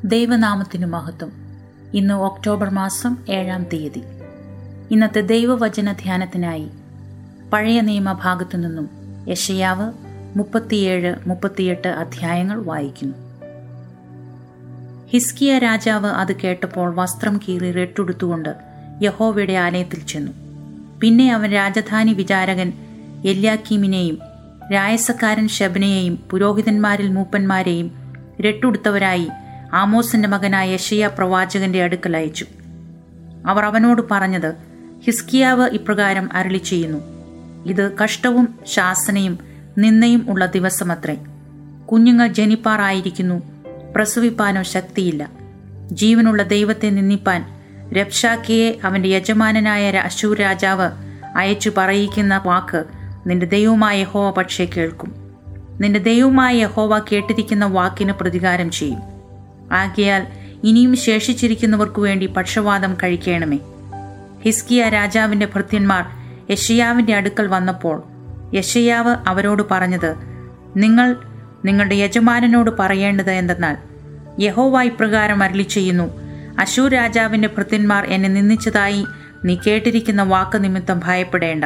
ദൈവനാമത്തിനു മഹത്വം ഇന്ന് ഒക്ടോബർ മാസം ഏഴാം തീയതി ഇന്നത്തെ ദൈവവചന ധ്യാനത്തിനായി പഴയ നിയമഭാഗത്തു നിന്നും യഷയാവ് മുപ്പത്തിയേഴ് മുപ്പത്തിയെട്ട് അധ്യായങ്ങൾ വായിക്കുന്നു ഹിസ്കിയ രാജാവ് അത് കേട്ടപ്പോൾ വസ്ത്രം കീറി റെട്ടുടുത്തുകൊണ്ട് യഹോവയുടെ ആലയത്തിൽ ചെന്നു പിന്നെ അവൻ രാജധാനി വിചാരകൻ എല്യാക്കീമിനെയും രായസക്കാരൻ ഷബനെയെയും പുരോഹിതന്മാരിൽ മൂപ്പന്മാരെയും രട്ടുടുത്തവരായി ആമോസിന്റെ മകനായ യഷയ പ്രവാചകന്റെ അടുക്കൽ അയച്ചു അവർ അവനോട് പറഞ്ഞത് ഹിസ്കിയാവ് ഇപ്രകാരം അരളി ചെയ്യുന്നു ഇത് കഷ്ടവും ശാസനയും നിന്നയും ഉള്ള ദിവസമത്രേ കുഞ്ഞുങ്ങൾ ജനിപ്പാറായിരിക്കുന്നു പ്രസവിപ്പാനോ ശക്തിയില്ല ജീവനുള്ള ദൈവത്തെ നിന്ദിപ്പാൻ രബ്ഷാക്കിയെ അവന്റെ യജമാനനായ അശൂർ രാജാവ് അയച്ചു പറയിക്കുന്ന വാക്ക് നിന്റെ ദൈവമായ യഹോവ പക്ഷേ കേൾക്കും നിന്റെ ദൈവമായ യഹോവ കേട്ടിരിക്കുന്ന വാക്കിന് പ്രതികാരം ചെയ്യും ആകയാൽ ഇനിയും ശേഷിച്ചിരിക്കുന്നവർക്കു വേണ്ടി പക്ഷവാദം കഴിക്കണമേ ഹിസ്കിയ രാജാവിന്റെ ഭൃത്യന്മാർ യഷയാവിന്റെ അടുക്കൽ വന്നപ്പോൾ യഷയാവ് അവരോട് പറഞ്ഞത് നിങ്ങൾ നിങ്ങളുടെ യജമാനനോട് പറയേണ്ടത് എന്തെന്നാൽ യഹോവ ഇപ്രകാരം അരളി ചെയ്യുന്നു അശൂർ രാജാവിന്റെ ഭൃത്യന്മാർ എന്നെ നിന്ദിച്ചതായി നീ കേട്ടിരിക്കുന്ന വാക്ക് നിമിത്തം ഭയപ്പെടേണ്ട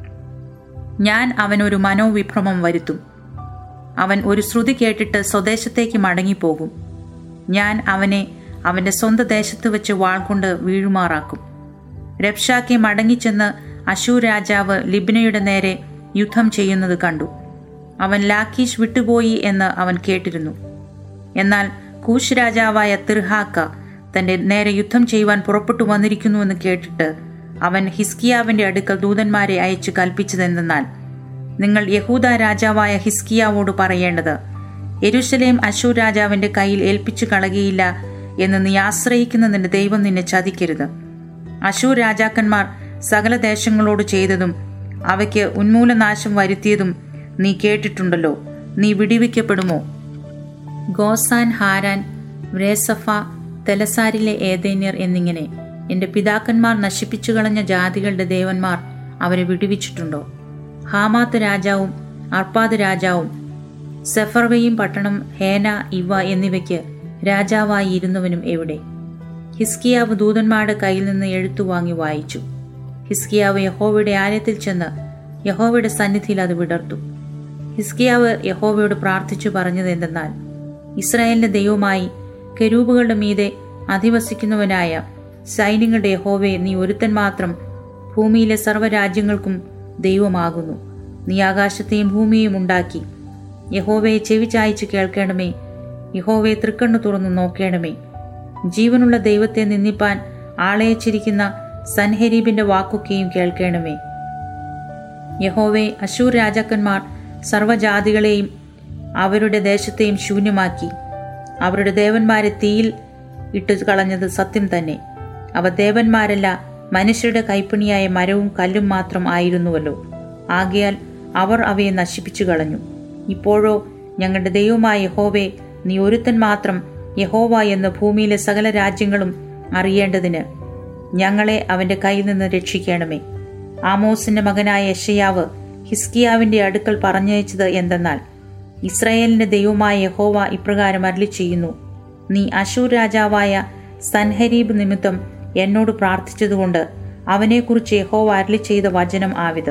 ഞാൻ അവനൊരു മനോവിഭ്രമം വരുത്തും അവൻ ഒരു ശ്രുതി കേട്ടിട്ട് സ്വദേശത്തേക്ക് മടങ്ങിപ്പോകും ഞാൻ അവനെ അവന്റെ സ്വന്തം ദേശത്ത് വെച്ച് വാൾ കൊണ്ട് വീഴുമാറാക്കും രബ്ഷാക്കെ മടങ്ങിച്ചെന്ന് അശൂർ രാജാവ് ലിബ്നയുടെ നേരെ യുദ്ധം ചെയ്യുന്നത് കണ്ടു അവൻ ലാക്കീഷ് വിട്ടുപോയി എന്ന് അവൻ കേട്ടിരുന്നു എന്നാൽ കൂശ് രാജാവായ തിർഹാക്ക തന്റെ നേരെ യുദ്ധം ചെയ്യുവാൻ പുറപ്പെട്ടു വന്നിരിക്കുന്നുവെന്ന് കേട്ടിട്ട് അവൻ ഹിസ്കിയാവിന്റെ അടുക്കൽ ദൂതന്മാരെ അയച്ചു കൽപ്പിച്ചതെന്തെന്നാൽ നിങ്ങൾ യഹൂദ രാജാവായ ഹിസ്കിയാവോട് പറയേണ്ടത് എരുശലേം അശൂർ രാജാവിന്റെ കയ്യിൽ ഏൽപ്പിച്ചു കളകയില്ല എന്ന് നീ ആശ്രയിക്കുന്ന നിന്റെ ദൈവം നിന്നെ ചതിക്കരുത് അശൂർ രാജാക്കന്മാർ സകല ദേശങ്ങളോട് ചെയ്തതും അവയ്ക്ക് ഉന്മൂലനാശം വരുത്തിയതും നീ കേട്ടിട്ടുണ്ടല്ലോ നീ വിടിവിക്കപ്പെടുമോ ഗോസാൻ ഹാരാൻ വ്രേസഫ തെലസാരിലെ ഏതേന്യർ എന്നിങ്ങനെ എന്റെ പിതാക്കന്മാർ നശിപ്പിച്ചു കളഞ്ഞ ജാതികളുടെ ദേവന്മാർ അവരെ വിടുവിച്ചിട്ടുണ്ടോ ഹാമാത്ത് രാജാവും അർപ്പാദ് രാജാവും സെഫർവയും പട്ടണം ഹേന ഇവ എന്നിവയ്ക്ക് രാജാവായി ഇരുന്നവനും എവിടെ ഹിസ്കിയാവ് ദൂതന്മാരുടെ കയ്യിൽ നിന്ന് എഴുത്തു വാങ്ങി വായിച്ചു ഹിസ്കിയാവ് യഹോവയുടെ ആലയത്തിൽ ചെന്ന് യഹോവയുടെ സന്നിധിയിൽ അത് വിടർത്തു ഹിസ്കിയാവ് യഹോവയോട് പ്രാർത്ഥിച്ചു പറഞ്ഞത് എന്തെന്നാൽ ഇസ്രായേലിന്റെ ദൈവമായി കെരൂബുകളുടെ മീതെ അധിവസിക്കുന്നവനായ സൈന്യങ്ങളുടെ യഹോവയെ നീ ഒരുത്തൻ മാത്രം ഭൂമിയിലെ സർവ്വരാജ്യങ്ങൾക്കും ദൈവമാകുന്നു നീ ആകാശത്തെയും ഭൂമിയെയും ഉണ്ടാക്കി യഹോവയെ ചെവി ചായച്ചു കേൾക്കണമേ യഹോവയെ തൃക്കണ്ണു തുറന്നു നോക്കണമേ ജീവനുള്ള ദൈവത്തെ നിന്ദിപ്പാൻ ആളയച്ചിരിക്കുന്ന സൻഹരീബിന്റെ വാക്കൊക്കെയും കേൾക്കണമേ യഹോവെ അശൂർ രാജാക്കന്മാർ സർവ്വജാതികളെയും അവരുടെ ദേശത്തെയും ശൂന്യമാക്കി അവരുടെ ദേവന്മാരെ തീയിൽ ഇട്ടു കളഞ്ഞത് സത്യം തന്നെ അവ ദേവന്മാരല്ല മനുഷ്യരുടെ കൈപ്പണിയായ മരവും കല്ലും മാത്രം ആയിരുന്നുവല്ലോ ആകയാൽ അവർ അവയെ നശിപ്പിച്ചു കളഞ്ഞു ഇപ്പോഴോ ഞങ്ങളുടെ ദൈവമായ യഹോവെ നീ ഒരുത്തൻ മാത്രം യഹോവ എന്ന് ഭൂമിയിലെ സകല രാജ്യങ്ങളും അറിയേണ്ടതിന് ഞങ്ങളെ അവന്റെ കയ്യിൽ നിന്ന് രക്ഷിക്കണമേ ആമോസിന്റെ മകനായ യഷയാവ് ഹിസ്കിയാവിന്റെ അടുക്കൽ പറഞ്ഞയച്ചത് എന്തെന്നാൽ ഇസ്രായേലിന്റെ ദൈവമായ യഹോവ ഇപ്രകാരം അരളി ചെയ്യുന്നു നീ അശൂർ രാജാവായ സൻഹരീബ് നിമിത്തം എന്നോട് പ്രാർത്ഥിച്ചതുകൊണ്ട് അവനെക്കുറിച്ച് യഹോവ അരളി ചെയ്ത വചനം ആവിത്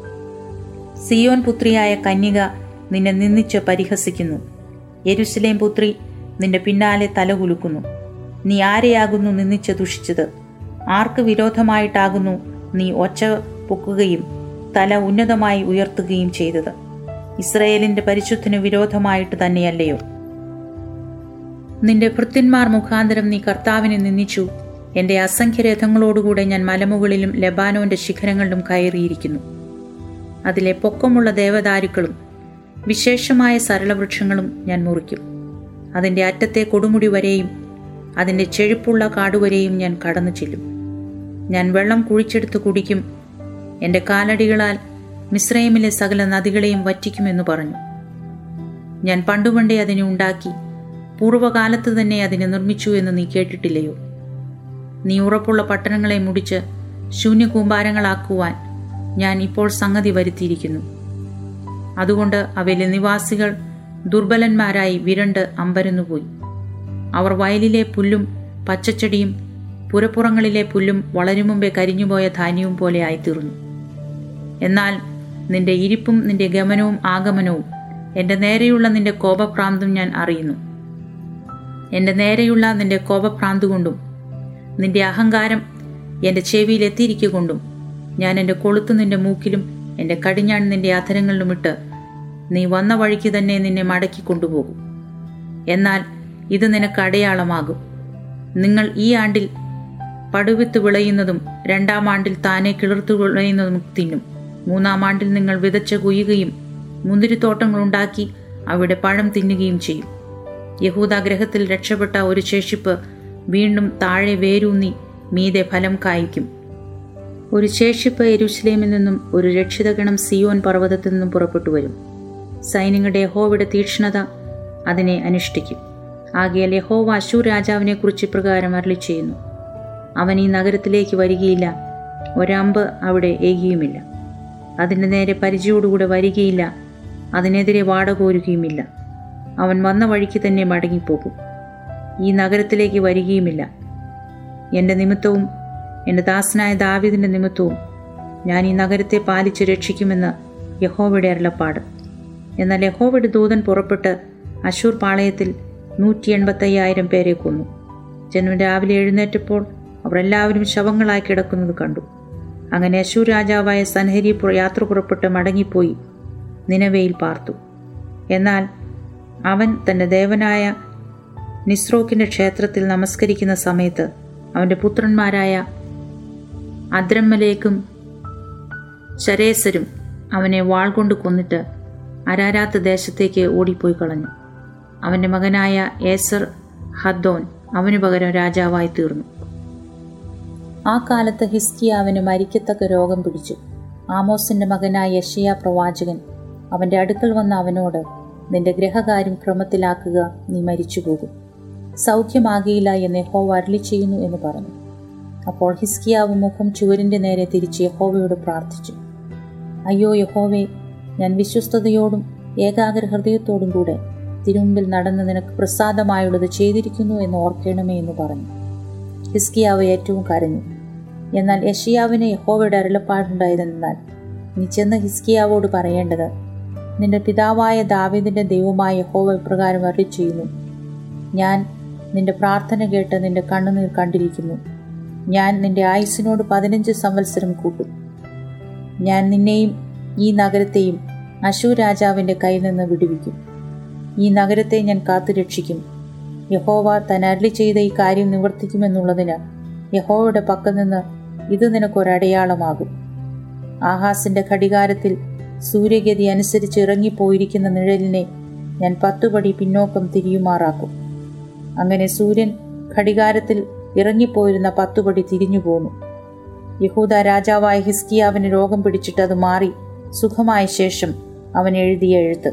സിയോൻ പുത്രിയായ കന്യക നിന്നെ നിന്ദിച്ച് പരിഹസിക്കുന്നു യെരുസലേം പുത്രി നിന്റെ പിന്നാലെ തലകുലുക്കുന്നു നീ ആരെയാകുന്നു നിന്ദിച്ച് ദുഷിച്ചത് ആർക്ക് വിരോധമായിട്ടാകുന്നു നീ ഒച്ച പൊക്കുകയും തല ഉന്നതമായി ഉയർത്തുകയും ചെയ്തത് ഇസ്രയേലിന്റെ പരിശുദ്ധന് വിരോധമായിട്ട് തന്നെയല്ലയോ നിന്റെ ഭൃത്യന്മാർ മുഖാന്തരം നീ കർത്താവിനെ നിന്ദിച്ചു എന്റെ അസംഖ്യരഥങ്ങളോടുകൂടെ ഞാൻ മലമുകളിലും ലബാനോന്റെ ശിഖരങ്ങളിലും കയറിയിരിക്കുന്നു അതിലെ പൊക്കമുള്ള ദേവദാരുക്കളും വിശേഷമായ സരളവൃക്ഷങ്ങളും ഞാൻ മുറിക്കും അതിൻ്റെ അറ്റത്തെ കൊടുമുടി വരെയും അതിൻ്റെ ചെഴുപ്പുള്ള കാടുവരെയും ഞാൻ കടന്നു ചെല്ലും ഞാൻ വെള്ളം കുഴിച്ചെടുത്ത് കുടിക്കും എൻ്റെ കാലടികളാൽ മിശ്രൈമിലെ സകല നദികളെയും വറ്റിക്കുമെന്ന് പറഞ്ഞു ഞാൻ പണ്ടുപണ്ടേ അതിനെ ഉണ്ടാക്കി പൂർവ്വകാലത്ത് തന്നെ അതിനെ നിർമ്മിച്ചു എന്ന് നീ കേട്ടിട്ടില്ലയോ നീ ഉറപ്പുള്ള പട്ടണങ്ങളെ മുടിച്ച് ശൂന്യകൂമ്പാരങ്ങളാക്കുവാൻ ഞാൻ ഇപ്പോൾ സംഗതി വരുത്തിയിരിക്കുന്നു അതുകൊണ്ട് അവയിലെ നിവാസികൾ ദുർബലന്മാരായി വിരണ്ട് അമ്പരന്നുപോയി അവർ വയലിലെ പുല്ലും പച്ചച്ചെടിയും പുരപ്പുറങ്ങളിലെ പുല്ലും വളരും മുമ്പേ കരിഞ്ഞുപോയ ധാന്യവും പോലെ ആയിത്തീർന്നു എന്നാൽ നിന്റെ ഇരിപ്പും നിന്റെ ഗമനവും ആഗമനവും എൻ്റെ നേരെയുള്ള നിന്റെ കോപഭ്രാന്തും ഞാൻ അറിയുന്നു എൻ്റെ നേരെയുള്ള നിന്റെ കോപഭ്രാന്ത് കൊണ്ടും നിന്റെ അഹങ്കാരം എൻ്റെ ചെവിയിൽ എത്തിയിരിക്കൊണ്ടും ഞാൻ എൻ്റെ കൊളുത്ത് നിന്റെ മൂക്കിലും എൻ്റെ കടിഞ്ഞാൺ നിന്റെ അധരങ്ങളിലും ഇട്ട് നീ വന്ന വഴിക്ക് തന്നെ നിന്നെ മടക്കി കൊണ്ടുപോകും എന്നാൽ ഇത് നിനക്ക് അടയാളമാകും നിങ്ങൾ ഈ ആണ്ടിൽ പടുവിത്ത് വിളയുന്നതും രണ്ടാം ആണ്ടിൽ താനെ കിളിർത്തു വിളയുന്നതും തിന്നും മൂന്നാം ആണ്ടിൽ നിങ്ങൾ വിതച്ച കുയുകയും മുന്തിരിത്തോട്ടങ്ങളുണ്ടാക്കി അവിടെ പഴം തിന്നുകയും ചെയ്യും യഹൂദാഗ്രഹത്തിൽ രക്ഷപ്പെട്ട ഒരു ശേഷിപ്പ് വീണ്ടും താഴെ വേരൂന്നി മീതെ ഫലം കായ്ക്കും ഒരു ശേഷിപ്പ് എരുസലേമിൽ നിന്നും ഒരു രക്ഷിതഗണം സിയോൻ പർവ്വതത്തിൽ നിന്നും പുറപ്പെട്ടു വരും സൈന്യങ്ങളുടെ യഹോവയുടെ തീക്ഷ്ണത അതിനെ അനുഷ്ഠിക്കും ആകയാൽ യഹോവ അശൂർ രാജാവിനെ കുറിച്ച് ഇപ്രകാരം അരളി ചെയ്യുന്നു അവൻ ഈ നഗരത്തിലേക്ക് വരികയില്ല ഒരമ്പ് അവിടെ ഏകിയുമില്ല അതിൻ്റെ നേരെ പരിചയോടുകൂടെ വരികയില്ല അതിനെതിരെ വാടകോരുകയുമില്ല അവൻ വന്ന വഴിക്ക് തന്നെ മടങ്ങിപ്പോകും ഈ നഗരത്തിലേക്ക് വരികയുമില്ല എൻ്റെ നിമിത്തവും എൻ്റെ ദാസനായ ദാവീദിൻ്റെ നിമിത്തവും ഞാൻ ഈ നഗരത്തെ പാലിച്ച് രക്ഷിക്കുമെന്ന് യഹോവയുടെ അരുളപ്പാട് എന്നാൽ യഹോവയുടെ ദൂതൻ പുറപ്പെട്ട് അശൂർ പാളയത്തിൽ നൂറ്റി എൺപത്തയ്യായിരം പേരെ കൊന്നു ജനം രാവിലെ എഴുന്നേറ്റപ്പോൾ അവർ എല്ലാവരും ശവങ്ങളായി കിടക്കുന്നത് കണ്ടു അങ്ങനെ അശൂർ രാജാവായ സൻഹരി യാത്ര പുറപ്പെട്ട് മടങ്ങിപ്പോയി നിലവയിൽ പാർത്തു എന്നാൽ അവൻ തൻ്റെ ദേവനായ നിസ്രോക്കിൻ്റെ ക്ഷേത്രത്തിൽ നമസ്കരിക്കുന്ന സമയത്ത് അവൻ്റെ പുത്രന്മാരായ അദ്രമ്മലേക്കും ശരേസരും അവനെ വാൾ കൊണ്ട് കൊന്നിട്ട് അരാരാത്ത് ദേശത്തേക്ക് ഓടിപ്പോയി കളഞ്ഞു അവൻ്റെ മകനായ ഏസർ ഹദ്ദോൻ അവനു പകരം രാജാവായി തീർന്നു ആ കാലത്ത് ഹിസ്കിയാവിന് മരിക്കത്തക്ക രോഗം പിടിച്ചു ആമോസിന്റെ മകനായ യഷിയ പ്രവാചകൻ അവന്റെ അടുക്കൽ വന്ന അവനോട് നിന്റെ ഗ്രഹകാര്യം ക്രമത്തിലാക്കുക നീ മരിച്ചുപോകും സൗഖ്യമാകിയില്ല എന്ന് യഹോവ അരളി ചെയ്യുന്നു എന്ന് പറഞ്ഞു അപ്പോൾ ഹിസ്കിയാവ് മുഖം ചുവരിന്റെ നേരെ തിരിച്ച് യഹോവയോട് പ്രാർത്ഥിച്ചു അയ്യോ യഹോവേ ഞാൻ വിശ്വസ്തയോടും ഏകാഗ്ര ഹൃദയത്തോടും കൂടെ തിരുമുമ്പിൽ നടന്ന് നിനക്ക് പ്രസാദമായുള്ളത് ചെയ്തിരിക്കുന്നു എന്ന് ഓർക്കണമേ എന്ന് പറഞ്ഞു ഹിസ്കിയാവ് ഏറ്റവും കരഞ്ഞു എന്നാൽ യഷിയാവിന് യഹോവയുടെ അരുളപ്പാടുണ്ടായതെന്നാൽ നീ ചെന്ന് ഹിസ്കിയാവോട് പറയേണ്ടത് നിന്റെ പിതാവായ ദാവീദിന്റെ ദൈവമായ യഹോവ ഇപ്രകാരം അറി ചെയ്യുന്നു ഞാൻ നിന്റെ പ്രാർത്ഥന കേട്ട് നിന്റെ കണ്ണുനീർ കണ്ടിരിക്കുന്നു ഞാൻ നിന്റെ ആയുസിനോട് പതിനഞ്ച് സംവത്സരം കൂട്ടും ഞാൻ നിന്നെയും ഈ നഗരത്തെയും അശൂർ രാജാവിന്റെ കയ്യിൽ നിന്ന് വിടുവിക്കും ഈ നഗരത്തെ ഞാൻ കാത്തുരക്ഷിക്കും യഹോവ താൻ അരളി ചെയ്ത ഈ കാര്യം നിവർത്തിക്കുമെന്നുള്ളതിന് യഹോവയുടെ പക്കൽ നിന്ന് ഇത് നിനക്കൊരടയാളമാകും ആഹാസിന്റെ ഘടികാരത്തിൽ സൂര്യഗതി അനുസരിച്ച് ഇറങ്ങിപ്പോയിരിക്കുന്ന നിഴലിനെ ഞാൻ പത്തുപടി പിന്നോക്കം തിരിയുമാറാക്കും അങ്ങനെ സൂര്യൻ ഘടികാരത്തിൽ ഇറങ്ങിപ്പോയിരുന്ന പത്തുപടി തിരിഞ്ഞു പോന്നു യഹൂദ രാജാവായ ഹിസ്കിയാവിന് രോഗം പിടിച്ചിട്ട് അത് മാറി സുഖമായ ശേഷം അവൻ എഴുതിയ എഴുത്ത്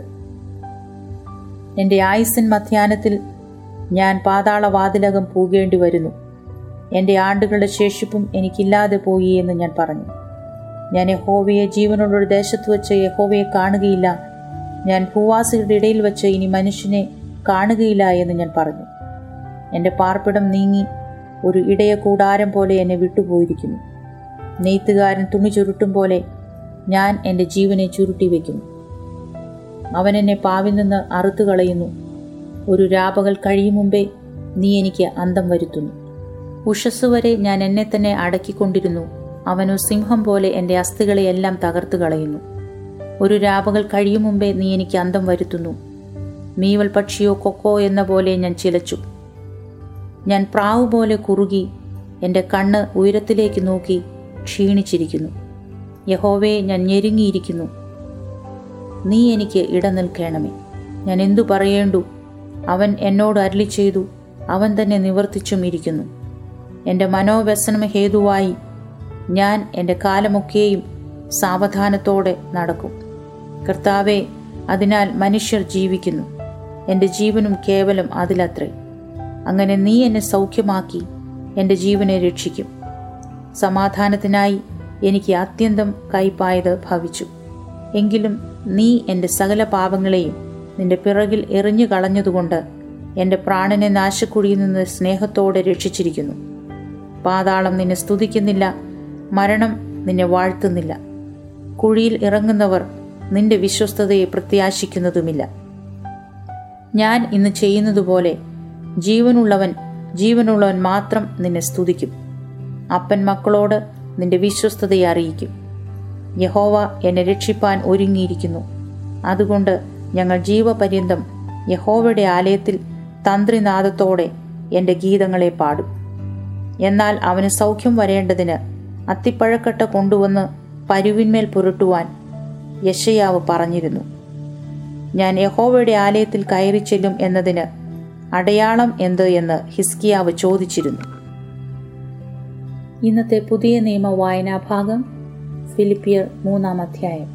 എൻ്റെ ആയുസ്സിൻ മധ്യാനത്തിൽ ഞാൻ പാതാളവാതിലകം പോകേണ്ടി വരുന്നു എൻ്റെ ആണ്ടുകളുടെ ശേഷിപ്പും എനിക്കില്ലാതെ പോയി എന്ന് ഞാൻ പറഞ്ഞു ഞാൻ യഹോവയെ ജീവനുള്ളൊരു ദേശത്ത് വെച്ച് യഹോവയെ കാണുകയില്ല ഞാൻ ഭൂവാസികളുടെ ഇടയിൽ വെച്ച് ഇനി മനുഷ്യനെ കാണുകയില്ല എന്ന് ഞാൻ പറഞ്ഞു എൻ്റെ പാർപ്പിടം നീങ്ങി ഒരു ഇടയ കൂടാരം പോലെ എന്നെ വിട്ടുപോയിരിക്കുന്നു നെയ്ത്തുകാരൻ തുണി ചുരുട്ടും പോലെ ഞാൻ എൻ്റെ ജീവനെ ചുരുട്ടി വയ്ക്കുന്നു അവൻ എന്നെ പാവിൽ നിന്ന് അറുത്തു കളയുന്നു ഒരു രാപകൽ കഴിയും മുമ്പേ നീ എനിക്ക് അന്തം വരുത്തുന്നു ഉഷസ് വരെ ഞാൻ എന്നെ തന്നെ അടക്കിക്കൊണ്ടിരുന്നു അവനു സിംഹം പോലെ എൻ്റെ അസ്ഥികളെയെല്ലാം തകർത്തു കളയുന്നു ഒരു രാപകൽ കഴിയും മുമ്പേ നീ എനിക്ക് അന്തം വരുത്തുന്നു മീവൽ പക്ഷിയോ കൊക്കോ എന്ന പോലെ ഞാൻ ചിലച്ചു ഞാൻ പ്രാവ് പോലെ കുറുകി എൻ്റെ കണ്ണ് ഉയരത്തിലേക്ക് നോക്കി ക്ഷീണിച്ചിരിക്കുന്നു യഹോവയെ ഞാൻ ഞെരുങ്ങിയിരിക്കുന്നു നീ എനിക്ക് ഇടനിൽക്കണമേ ഞാൻ എന്തു പറയേണ്ടു അവൻ എന്നോട് അരളി ചെയ്തു അവൻ തന്നെ നിവർത്തിച്ചും ഇരിക്കുന്നു എൻ്റെ മനോവ്യസനം ഹേതുവായി ഞാൻ എൻ്റെ കാലമൊക്കെയും സാവധാനത്തോടെ നടക്കും കർത്താവെ അതിനാൽ മനുഷ്യർ ജീവിക്കുന്നു എൻ്റെ ജീവനും കേവലം അതിലത്രേ അങ്ങനെ നീ എന്നെ സൗഖ്യമാക്കി എൻ്റെ ജീവനെ രക്ഷിക്കും സമാധാനത്തിനായി എനിക്ക് അത്യന്തം കൈപ്പായത് ഭവിച്ചു എങ്കിലും നീ എൻ്റെ സകല പാപങ്ങളെയും നിന്റെ പിറകിൽ എറിഞ്ഞു കളഞ്ഞതുകൊണ്ട് എൻ്റെ പ്രാണനെ നാശക്കുഴിയിൽ നിന്ന് സ്നേഹത്തോടെ രക്ഷിച്ചിരിക്കുന്നു പാതാളം നിന്നെ സ്തുതിക്കുന്നില്ല മരണം നിന്നെ വാഴ്ത്തുന്നില്ല കുഴിയിൽ ഇറങ്ങുന്നവർ നിന്റെ വിശ്വസ്തതയെ പ്രത്യാശിക്കുന്നതുമില്ല ഞാൻ ഇന്ന് ചെയ്യുന്നതുപോലെ ജീവനുള്ളവൻ ജീവനുള്ളവൻ മാത്രം നിന്നെ സ്തുതിക്കും അപ്പൻ മക്കളോട് നിന്റെ വിശ്വസ്തതയെ അറിയിക്കും യഹോവ എന്നെ രക്ഷിപ്പാൻ ഒരുങ്ങിയിരിക്കുന്നു അതുകൊണ്ട് ഞങ്ങൾ ജീവപര്യന്തം യഹോവയുടെ ആലയത്തിൽ തന്ത്രിനാദത്തോടെ എൻ്റെ ഗീതങ്ങളെ പാടും എന്നാൽ അവന് സൗഖ്യം വരേണ്ടതിന് അത്തിപ്പഴക്കട്ട കൊണ്ടുവന്ന് പരുവിന്മേൽ പുരട്ടുവാൻ യശയാവ് പറഞ്ഞിരുന്നു ഞാൻ യഹോവയുടെ ആലയത്തിൽ കയറി ചെല്ലും എന്നതിന് അടയാളം എന്ത് എന്ന് ഹിസ്കിയാവ് ചോദിച്ചിരുന്നു ഇന്നത്തെ പുതിയ നിയമ വായനാഭാഗം ഫിലിപ്പിയർ മൂന്നാം അധ്യായം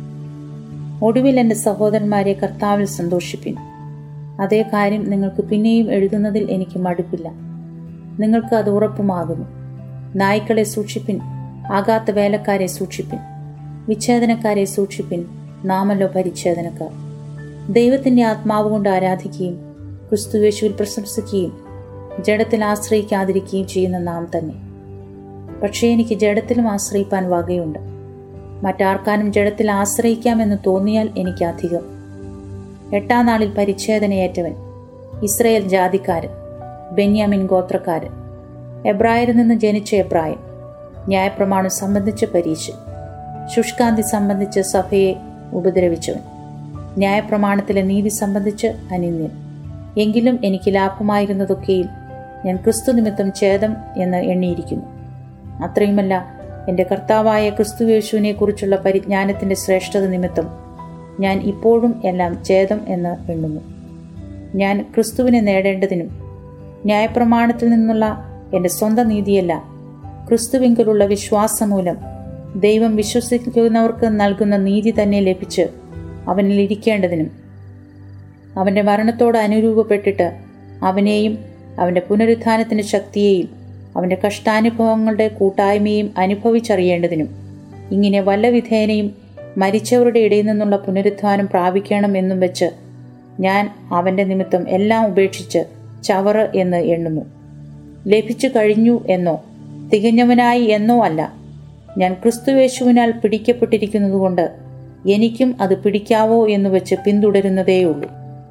ഒടുവിൽ എൻ്റെ സഹോദരന്മാരെ കർത്താവിൽ സന്തോഷിപ്പിൻ അതേ കാര്യം നിങ്ങൾക്ക് പിന്നെയും എഴുതുന്നതിൽ എനിക്ക് മടുപ്പില്ല നിങ്ങൾക്ക് അത് ഉറപ്പുമാകുന്നു നായ്ക്കളെ സൂക്ഷിപ്പിൻ ആകാത്ത വേലക്കാരെ സൂക്ഷിപ്പിൻ വിച്ഛേദനക്കാരെ സൂക്ഷിപ്പിൻ നാമല്ലോ പരിച്ഛേദനക്കാർ ദൈവത്തിൻ്റെ ആത്മാവ് കൊണ്ട് ആരാധിക്കുകയും ക്രിസ്തുവേശുവിൽ പ്രശംസിക്കുകയും ജഡത്തിൽ ആശ്രയിക്കാതിരിക്കുകയും ചെയ്യുന്ന നാം തന്നെ പക്ഷേ എനിക്ക് ജഡത്തിലും ആശ്രയിപ്പാൻ വകയുണ്ട് മറ്റാർക്കാനും ജഡത്തിൽ ആശ്രയിക്കാമെന്ന് തോന്നിയാൽ എനിക്ക് അധികം എട്ടാം നാളിൽ പരിച്ഛേദനയേറ്റവൻ ഇസ്രയേൽ ജാതിക്കാരൻ ബെന്യാമിൻ ഗോത്രക്കാരൻ എബ്രായരിൽ നിന്ന് ജനിച്ച എബ്രായൻ ന്യായപ്രമാണം സംബന്ധിച്ച പരീക്ഷ ശുഷ്കാന്തി സംബന്ധിച്ച് സഭയെ ഉപദ്രവിച്ചവൻ ന്യായപ്രമാണത്തിലെ നീതി സംബന്ധിച്ച് അനിന്യൻ എങ്കിലും എനിക്ക് ലാഭമായിരുന്നതൊക്കെയും ഞാൻ ക്രിസ്തു നിമിത്തം ഛേദം എന്ന് എണ്ണിയിരിക്കുന്നു അത്രയുമല്ല എൻ്റെ കർത്താവായ ക്രിസ്തുവേശുവിനെ കുറിച്ചുള്ള പരിജ്ഞാനത്തിൻ്റെ ശ്രേഷ്ഠത നിമിത്തം ഞാൻ ഇപ്പോഴും എല്ലാം ഛേദം എന്ന് എണ്ണുന്നു ഞാൻ ക്രിസ്തുവിനെ നേടേണ്ടതിനും ന്യായപ്രമാണത്തിൽ നിന്നുള്ള എൻ്റെ സ്വന്തം നീതിയല്ല ക്രിസ്തുവിങ്കലുള്ള വിശ്വാസമൂലം ദൈവം വിശ്വസിക്കുന്നവർക്ക് നൽകുന്ന നീതി തന്നെ ലഭിച്ച് അവനിൽ ഇരിക്കേണ്ടതിനും അവൻ്റെ മരണത്തോട് അനുരൂപപ്പെട്ടിട്ട് അവനെയും അവൻ്റെ പുനരുത്ഥാനത്തിൻ്റെ ശക്തിയെയും അവൻ്റെ കഷ്ടാനുഭവങ്ങളുടെ കൂട്ടായ്മയും അനുഭവിച്ചറിയേണ്ടതിനും ഇങ്ങനെ വല്ല വിധേനയും മരിച്ചവരുടെ ഇടയിൽ നിന്നുള്ള പുനരുത്ഥാനം പ്രാപിക്കണം എന്നും വെച്ച് ഞാൻ അവൻ്റെ നിമിത്തം എല്ലാം ഉപേക്ഷിച്ച് ചവറ് എന്ന് എണ്ണുന്നു ലഭിച്ചു കഴിഞ്ഞു എന്നോ തികഞ്ഞവനായി എന്നോ അല്ല ഞാൻ ക്രിസ്തുവേശുവിനാൽ പിടിക്കപ്പെട്ടിരിക്കുന്നതുകൊണ്ട് എനിക്കും അത് പിടിക്കാവോ എന്ന് വെച്ച് പിന്തുടരുന്നതേയുള്ളൂ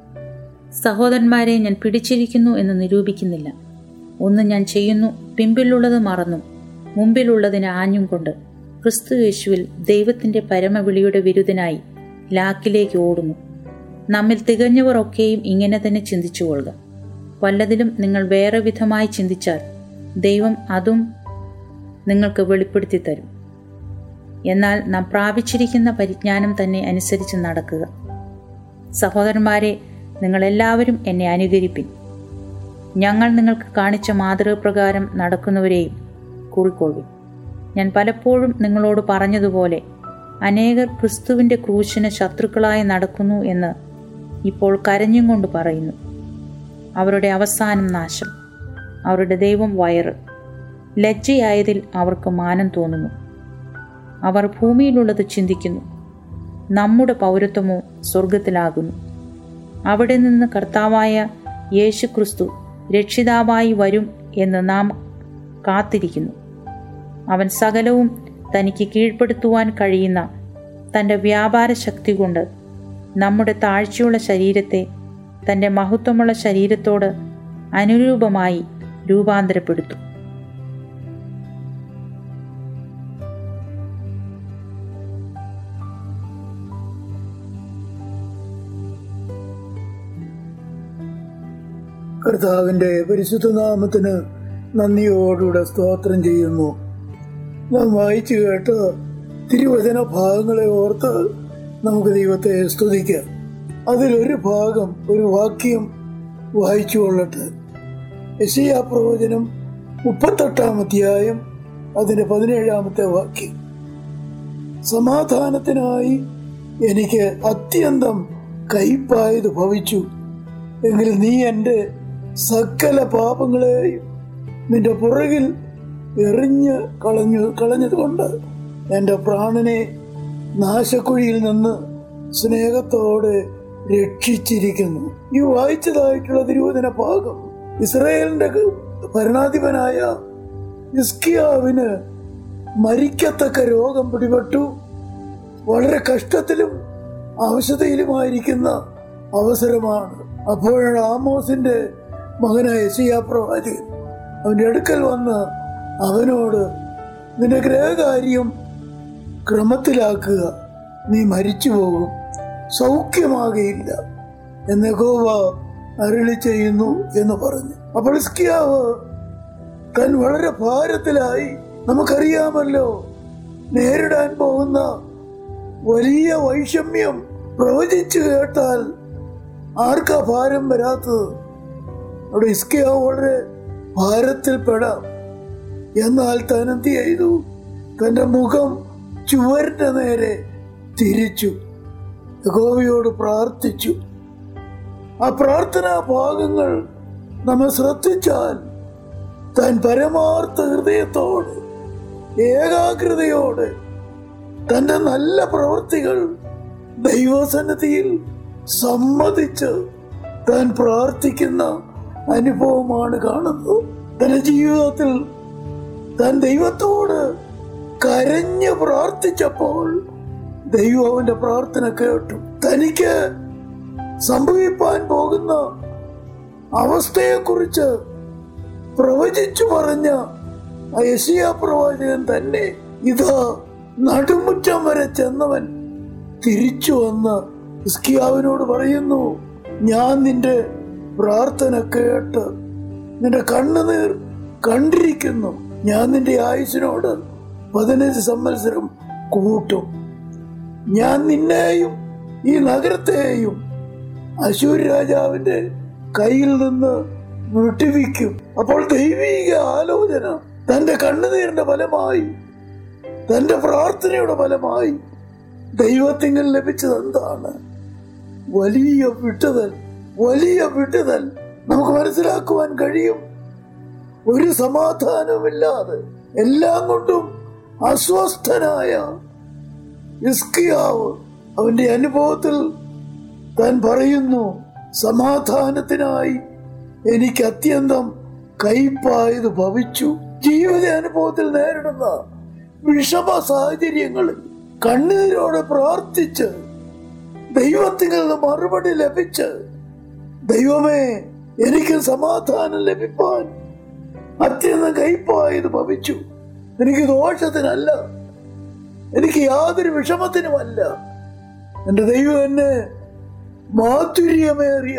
സഹോദരന്മാരെ ഞാൻ പിടിച്ചിരിക്കുന്നു എന്ന് നിരൂപിക്കുന്നില്ല ഒന്ന് ഞാൻ ചെയ്യുന്നു പിമ്പിലുള്ളത് മറന്നും മുമ്പിലുള്ളതിന് ആഞ്ഞും കൊണ്ട് ക്രിസ്തു യേശുവിൽ ദൈവത്തിൻ്റെ പരമവിളിയുടെ വിരുദ്ധനായി ലാക്കിലേക്ക് ഓടുന്നു നമ്മിൽ തികഞ്ഞവർ ഒക്കെയും ഇങ്ങനെ തന്നെ ചിന്തിച്ചുകൊള്ളുക വല്ലതിലും നിങ്ങൾ വേറെ വിധമായി ചിന്തിച്ചാൽ ദൈവം അതും നിങ്ങൾക്ക് വെളിപ്പെടുത്തി തരും എന്നാൽ നാം പ്രാപിച്ചിരിക്കുന്ന പരിജ്ഞാനം തന്നെ അനുസരിച്ച് നടക്കുക സഹോദരന്മാരെ നിങ്ങളെല്ലാവരും എന്നെ അനുകരിപ്പിൻ ഞങ്ങൾ നിങ്ങൾക്ക് കാണിച്ച മാതൃകപ്രകാരം നടക്കുന്നവരെയും കുറിക്കൊള്ളും ഞാൻ പലപ്പോഴും നിങ്ങളോട് പറഞ്ഞതുപോലെ അനേകർ ക്രിസ്തുവിൻ്റെ ക്രൂശിന് ശത്രുക്കളായി നടക്കുന്നു എന്ന് ഇപ്പോൾ കരഞ്ഞും കൊണ്ട് പറയുന്നു അവരുടെ അവസാനം നാശം അവരുടെ ദൈവം വയറ് ലജ്ജയായതിൽ അവർക്ക് മാനം തോന്നുന്നു അവർ ഭൂമിയിലുള്ളത് ചിന്തിക്കുന്നു നമ്മുടെ പൗരത്വമോ സ്വർഗത്തിലാകുന്നു അവിടെ നിന്ന് കർത്താവായ യേശു ക്രിസ്തു രക്ഷിതാവായി വരും എന്ന് നാം കാത്തിരിക്കുന്നു അവൻ സകലവും തനിക്ക് കീഴ്പ്പെടുത്തുവാൻ കഴിയുന്ന തൻ്റെ വ്യാപാര ശക്തി കൊണ്ട് നമ്മുടെ താഴ്ചയുള്ള ശരീരത്തെ തൻ്റെ മഹത്വമുള്ള ശരീരത്തോട് അനുരൂപമായി രൂപാന്തരപ്പെടുത്തും കർത്താവിന്റെ പരിശുദ്ധ നാമത്തിന് നന്ദിയോടുകൂടെ സ്തോത്രം ചെയ്യുന്നു നാം വായിച്ചു കേട്ട തിരുവചന ഭാഗങ്ങളെ ഓർത്ത് നമുക്ക് ദൈവത്തെ സ്തുതിക്കാം അതിലൊരു ഭാഗം ഒരു വാക്യം വായിച്ചു കൊള്ളട്ടെ യശയാ പ്രവചനം മുപ്പത്തെട്ടാം അധ്യായം അതിന്റെ പതിനേഴാമത്തെ വാക്യം സമാധാനത്തിനായി എനിക്ക് അത്യന്തം കയ്പായത് ഭവിച്ചു എങ്കിൽ നീ എൻ്റെ സകല പാപങ്ങളെയും നിന്റെ പുറകിൽ എറിഞ്ഞ് കളഞ്ഞു കളഞ്ഞതുകൊണ്ട് എൻ്റെ പ്രാണനെ നാശക്കുഴിയിൽ നിന്ന് സ്നേഹത്തോടെ രക്ഷിച്ചിരിക്കുന്നു ഈ വായിച്ചതായിട്ടുള്ള തിരുവചന ഭാഗം ഇസ്രായേലിന്റെ ഭരണാധിപനായ ഇസ്കിയാവിന് മരിക്കത്തക്ക രോഗം പിടിപെട്ടു വളരെ കഷ്ടത്തിലും അവശതയിലുമായിരിക്കുന്ന അവസരമാണ് അപ്പോഴാണ് ആമോസിന്റെ മകനായ സിയാ പ്രവാചകൻ അവന്റെ അടുക്കൽ വന്ന് അവനോട് നിന്റെ ഗ്രഹകാര്യം ക്രമത്തിലാക്കുക നീ മരിച്ചു പോകും സൗഖ്യമാകയില്ല എന്ന് ഗോവ അരുളി ചെയ്യുന്നു എന്ന് പറഞ്ഞു അപ്പോൾ ഇസ്കിയാവ് താൻ വളരെ ഭാരത്തിലായി നമുക്കറിയാമല്ലോ നേരിടാൻ പോകുന്ന വലിയ വൈഷമ്യം പ്രവചിച്ചു കേട്ടാൽ ആർക്കാ ഭാരം വരാത്തത് അവിടെ ഇസ്കിയാവ് വളരെ ഭാരത്തിൽപ്പെടാം എന്നാൽ താൻ എന്ത് ചെയ്തു തന്റെ മുഖം ചുവരിന്റെ നേരെ തിരിച്ചു യഹോവയോട് പ്രാർത്ഥിച്ചു ആ പ്രാർത്ഥനാ ഭാഗങ്ങൾ നമ്മൾ ശ്രദ്ധിച്ചാൽ താൻ പരമാർത്ഥ ഹൃദയത്തോട് ഏകാഗ്രതയോടെ തന്റെ നല്ല പ്രവൃത്തികൾ ദൈവസന്നിധിയിൽ സമ്മതിച്ച് താൻ പ്രാർത്ഥിക്കുന്ന അനുഭവമാണ് കാണുന്നത് തന്റെ ജീവിതത്തിൽ താൻ ദൈവത്തോട് കരഞ്ഞ് പ്രാർത്ഥിച്ചപ്പോൾ ദൈവം അവന്റെ പ്രാർത്ഥന കേട്ടു തനിക്ക് സംഭവിപ്പാൻ പോകുന്ന അവസ്ഥയെക്കുറിച്ച് പ്രവചിച്ചു പറഞ്ഞ ആ യശിയ പ്രവാചകൻ തന്നെ ഇതാ നടുമുറ്റം വരെ ചെന്നവൻ തിരിച്ചു വന്ന് ഇസ്കിയാവിനോട് പറയുന്നു ഞാൻ നിന്റെ പ്രാർത്ഥന കേട്ട് നിന്റെ കണ്ണുനീർ കണ്ടിരിക്കുന്നു ഞാൻ നിന്റെ ആയുസിനോട് പതിനഞ്ച് സംവത്സരം കൂട്ടും ഞാൻ നിന്നെയും ഈ നഗരത്തെയും അശൂർ രാജാവിന്റെ കയ്യിൽ നിന്ന് വിട്ടുവിക്കും അപ്പോൾ ദൈവീക ആലോചന തന്റെ കണ്ണുനീരിന്റെ ഫലമായി തന്റെ പ്രാർത്ഥനയുടെ ഫലമായി ദൈവത്തിങ്കൽ ലഭിച്ചത് എന്താണ് വലിയ വിട്ടുതൽ വലിയ വിട്ടുതൽ നമുക്ക് മനസ്സിലാക്കുവാൻ കഴിയും ഒരു സമാധാനമില്ലാതെ എല്ലാം കൊണ്ടും അസ്വസ്ഥനായ ഇസ്കിയാവ് അവന്റെ അനുഭവത്തിൽ താൻ പറയുന്നു സമാധാനത്തിനായി എനിക്ക് അത്യന്തം കയ്പായത് ഭവിച്ചു ജീവിത അനുഭവത്തിൽ നേരിടുന്ന വിഷമ സാഹചര്യങ്ങളിൽ കണ്ണീരോടെ പ്രാർത്ഥിച്ച് ദൈവത്തിൽ നിന്ന് മറുപടി ലഭിച്ച് ദൈവമേ എനിക്ക് സമാധാനം ലഭിപ്പാൻ അത്യന്തം കയ്പായത് ഭവിച്ചു എനിക്ക് ദോഷത്തിനല്ല എനിക്ക് യാതൊരു വിഷമത്തിനുമല്ല എന്റെ ദൈവം എന്നെ മാധുര്യമേറിയ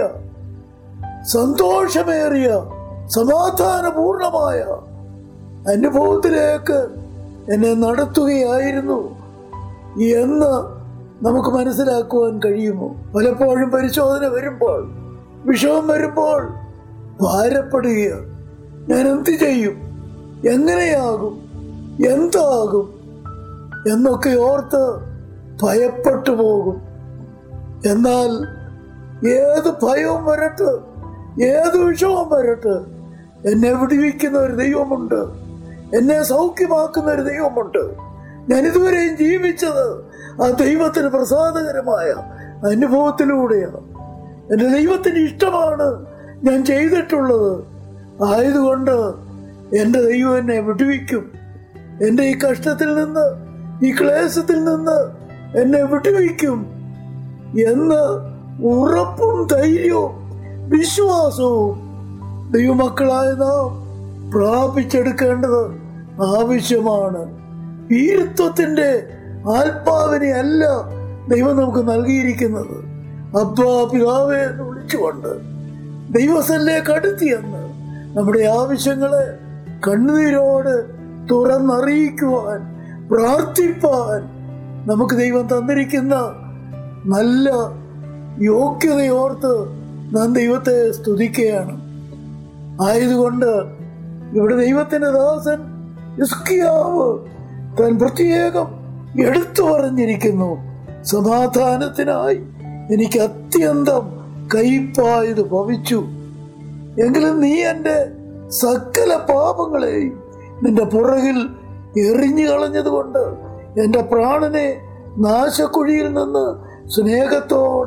സന്തോഷമേറിയ സമാധാനപൂർണമായ അനുഭവത്തിലേക്ക് എന്നെ നടത്തുകയായിരുന്നു എന്ന് നമുക്ക് മനസ്സിലാക്കുവാൻ കഴിയുമോ പലപ്പോഴും പരിശോധന വരുമ്പോൾ വിഷമം വരുമ്പോൾ ഭാരപ്പെടുക ഞാൻ എന്ത് ചെയ്യും എങ്ങനെയാകും എന്താകും എന്നൊക്കെ ഓർത്ത് ഭയപ്പെട്ടു പോകും എന്നാൽ ഏത് ഭയവും വരട്ടെ ഏത് വിഷമവും വരട്ടെ എന്നെ വിടുവിക്കുന്ന ഒരു ദൈവമുണ്ട് എന്നെ സൗഖ്യമാക്കുന്ന ഒരു ദൈവമുണ്ട് ഞാൻ ഇതുവരെയും ജീവിച്ചത് ആ ദൈവത്തിന് പ്രസാദകരമായ അനുഭവത്തിലൂടെയാണ് എൻ്റെ ദൈവത്തിന് ഇഷ്ടമാണ് ഞാൻ ചെയ്തിട്ടുള്ളത് ആയതുകൊണ്ട് എൻ്റെ ദൈവം എന്നെ വിടുവിക്കും എൻ്റെ ഈ കഷ്ടത്തിൽ നിന്ന് ഈ ക്ലേശത്തിൽ നിന്ന് എന്നെ വിടുവിക്കും എന്ന് ഉറപ്പും ധൈര്യവും വിശ്വാസവും ദൈവമക്കളായ നാം പ്രാപിച്ചെടുക്കേണ്ടത് ആവശ്യമാണ് വീരത്വത്തിന്റെ ആത്മാവിനെ അല്ല ദൈവം നമുക്ക് നൽകിയിരിക്കുന്നത് അബ്ബാ പിതാവേ എന്ന് വിളിച്ചുകൊണ്ട് ദൈവസല്ലേക്ക് അടുത്തിയെന്ന് നമ്മുടെ ആവശ്യങ്ങളെ കണ്ണുനീരോട് തുറന്നറിയിക്കുവാൻ പ്രാർത്ഥിപ്പാൻ നമുക്ക് ദൈവം തന്നിരിക്കുന്ന നല്ല യോഗ്യതയോർത്ത് നാം ദൈവത്തെ സ്തുതിക്കുകയാണ് ആയതുകൊണ്ട് ഇവിടെ ദൈവത്തിന്റെ ദാസൻ ഇസ്കിയാവ് താൻ പ്രത്യേകം എടുത്തു പറഞ്ഞിരിക്കുന്നു സമാധാനത്തിനായി എനിക്ക് അത്യന്തം കയ്പായത് ഭവിച്ചു എങ്കിലും നീ എൻ്റെ സകല പാപങ്ങളെയും നിന്റെ പുറകിൽ എറിഞ്ഞു കളഞ്ഞതുകൊണ്ട് എൻ്റെ പ്രാണനെ നാശക്കുഴിയിൽ നിന്ന് സ്നേഹത്തോടെ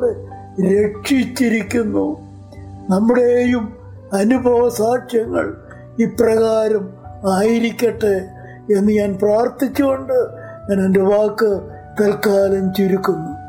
രക്ഷിച്ചിരിക്കുന്നു നമ്മുടെയും അനുഭവ സാക്ഷ്യങ്ങൾ ഇപ്രകാരം ആയിരിക്കട്ടെ എന്ന് ഞാൻ പ്രാർത്ഥിച്ചുകൊണ്ട് ഞാൻ എൻ്റെ വാക്ക് തൽക്കാലം ചുരുക്കുന്നു